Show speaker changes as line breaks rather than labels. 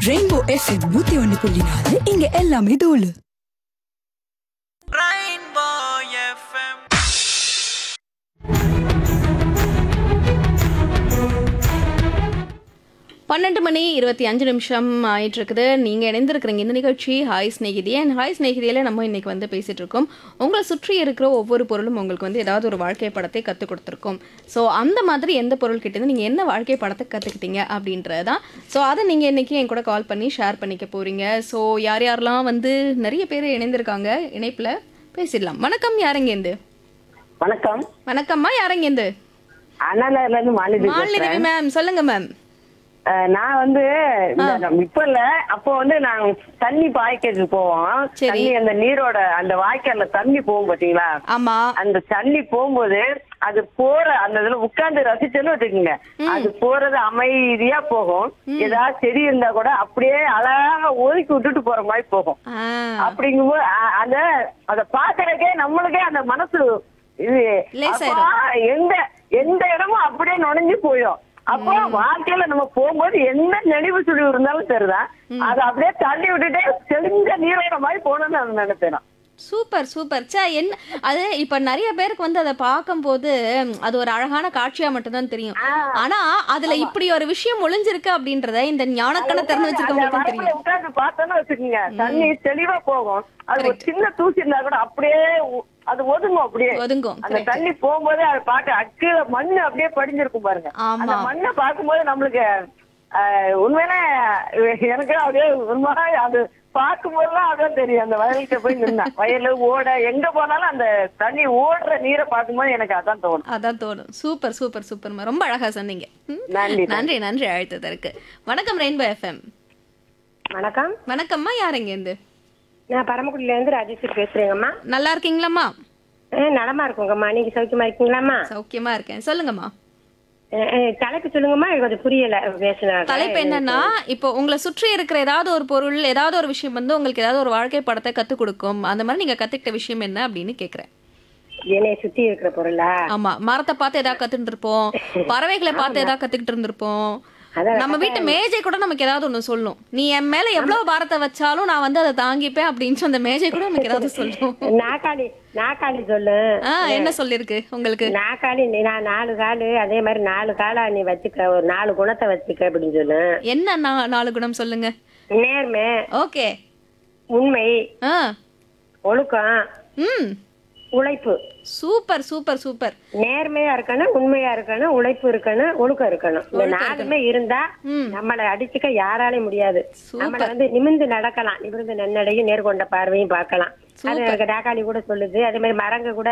Rainbow FM நூத்தி ஒன்னு புள்ளி நாலு இங்க எல்லாமே தோலு
Rainbow FM.
பன்னெண்டு மணி இருபத்தி அஞ்சு நிமிஷம் ஆயிட்டு இருக்குது நீங்கள் இணைந்திருக்கிறீங்க இந்த நிகழ்ச்சி ஹாய் ஸ்நேகிதி அண்ட் ஹாய் ஸ்நேகிதியில் நம்ம இன்னைக்கு வந்து பேசிட்டு இருக்கோம் உங்களை சுற்றி இருக்கிற ஒவ்வொரு பொருளும் உங்களுக்கு வந்து ஏதாவது ஒரு வாழ்க்கை படத்தை கற்றுக் கொடுத்துருக்கோம் ஸோ அந்த மாதிரி எந்த பொருள் கிட்டேருந்து நீங்கள் என்ன வாழ்க்கை படத்தை கற்றுக்கிட்டீங்க அப்படின்றது தான் ஸோ அதை நீங்கள் இன்னைக்கு என் கூட கால் பண்ணி ஷேர் பண்ணிக்க போறீங்க ஸோ யார் யாரெல்லாம் வந்து நிறைய பேர் இணைந்திருக்காங்க இணைப்பில் பேசிடலாம் வணக்கம் யாரெங்கேந்து
வணக்கம்
வணக்கம்மா யாரெங்கேந்து
அண்ணாநகர்ல இருந்து மாலினி
மாலினி
பேசுறேன்.
மேம் சொல்லுங்க மேம்
அஹ், நான் வந்து இந்த இப்ப இல்ல அப்போ வந்து நாங்க தண்ணி பாய்க்கிறதுக்கு போவோம்
சரி.
தண்ணி அந்த நீரோட அந்த வாய்க்கால்ல தண்ணி போகும் பாத்தீங்களா
ஆமாம்
அந்த தண்ணி போகும்போது அது போற அந்த இதுல உட்கார்ந்து ரசிச்சேன்னு வச்சுக்கோங்க அது போறது அமைதியா போகும் ஏதாவது செடி இருந்தா கூட அப்படியே அழகா ஒதுக்கி விட்டுட்டு போற மாதிரி போகும்
ஆ
அப்படிங்கும்போது அ- அந்த அத பாக்குறதுக்கே நம்மளுக்கே அந்த மனசு இது
லேசாயிரும்.
அப்பா, எந்த எந்த இடமும் அப்படியே நுழைஞ்சு போயிடும் அப்போ வாழ்க்கையில நம்ம போகும்போது எந்த நெளிவு சுழிவு இருந்தாலும் சரிதான் அதை அப்படியே தள்ளி விட்டுட்டே தெளிஞ்ச நீரோட மாதிரி போகணும்னு நான் நினைப்பேன்
சூப்பர் சூப்பர் சே என்ன அது இப்ப நிறைய பேருக்கு வந்து அதை பார்க்கும்போது ம், அது ஒரு அழகான காட்சியா மட்டும்தான் தெரியும் ஆனா அதுல இப்படி ஒரு விஷயம் ஒளிஞ்சிருக்கு அப்படின்றத இந்த ஞானக்கணை திறந்து வச்சிருக்கவங்களுக்கு தான் தெரியும்
உட்கார்ந்து பார்த்தோன்னு வச்சுக்கோங்க தண்ணி தெளிவா போகும் அது ஒரு சின்ன தூசி இருந்தா கூட அப்படியே உ- அது ஒதுங்கும் அப்படியே
ஒதுங்கும்
அந்த
correct.
தண்ணி போகும்போது அதை பார்க்க அக்கீழ மண்ணு அப்படியே படிஞ்சிருக்கும் பாருங்க
ஆமா.
அந்த மண்ணை பார்க்கும்போது நம்மளுக்கு ஆஹ், உண்மையிலே எனக்கு அப்படியே ஒரு மாதிரி அது பார்க்கும்போதுதான் அதான் தெரியும் அந்த வயலுக்கு போய் நின்னா வயலு ஓட எங்க போனாலும் அந்த தண்ணி ஓடுற நீரை பார்க்கும்போது எனக்கு அதான் தோணும்
அதான் தோணும் சூப்பர் சூப்பர் சூப்பர் ரொம்ப அழகா சொன்னீங்க ம்.
நன்றி
நன்றி நன்றி அழைத்ததற்கு வணக்கம் ரெயின்போ எஃப்எம்
வணக்கம்
வணக்கம்மா யாருங்க இருந்து
நான் பரமக்குடியில இருந்து ராஜேஸ்வரி பேசுறேங்கம்மா
நல்லா இருக்கீங்களாம்மா
அஹ் நலமா இருக்குங்கம்மா நீங்க சௌக்கியமா இருக்கீங்களாம்மா
சௌக்கியமா இருக்கேன் சொல்லுங்கம்மா
அஹ் அஹ் தலைப்பு சொல்லுங்கம்மா எனக்கு கொஞ்சம் புரியல பேசுனாங்க
தலைப்பு என்னன்னா இப்போ உங்களை சுற்றி இருக்கிற ஏதாவது ஒரு பொருள் ஏதாவது ஒரு விஷயம் வந்து உங்களுக்கு ஏதாவது ஒரு வாழ்க்கை படத்தை கத்துக் கொடுக்கும் அந்த மாதிரி நீங்க கத்துக்கிட்ட விஷயம் என்ன அப்படின்னு கேக்குறேன்
என்னை சுத்தி இருக்கிற பொருளா
ஆமா மரத்தை பார்த்து ஏதாவது கத்துட்டு இருப்போம் பறவைகளை பார்த்து ஏதாவது கத்துக்கிட்டு இருந்திருப்போம்
அதான்
நம்ம வீட்டு மேஜை கூட நமக்கு ஏதாவது ஒண்ணு சொல்லும் நீ என் மேல எவ்வளவு பாரத்தை வச்சாலும் நான் வந்து அதை தாங்கிப்பேன் அப்படின்னு அந்த மேஜை கூட நமக்கு ஏதாவது சொல்லும்
நாக்காளி நாக்காளி சொல்லு
ஆ என்ன சொல்லிருக்கு உங்களுக்கு
நாக்காளி நீ நான் நாலு காலு அதே மாதிரி நாலு காலா நீ வச்சுக்க ஒரு நாலு குணத்தை வச்சுக்க அப்படின்னு சொல்லு
என்ன நா- நாலு குணம் சொல்லுங்க
நேர்மை
ஓகே
உண்மை
ஆ
ஒழுக்கம்
ம்
உழைப்பு
சூப்பர் சூப்பர் சூப்பர்
நேர்மையா இருக்கணும் உண்மையா இருக்கணும் உழைப்பு இருக்கணும் ஒழுக்கம் இருக்கணும் இந்த நாலுமே இருந்தா
ம்.
நம்மளை அடிச்சுக்க யாராலையும் முடியாது
சூப்பர்.
நம்மள வந்து நிமிர்ந்து நடக்கலாம் நிமிர்ந்து நன்னடையும் நேர்கொண்ட பார்வையும் பார்க்கலாம் அது எனக்கு டாக்காளி கூட சொல்லுது அதே மாதிரி மரங்க கூட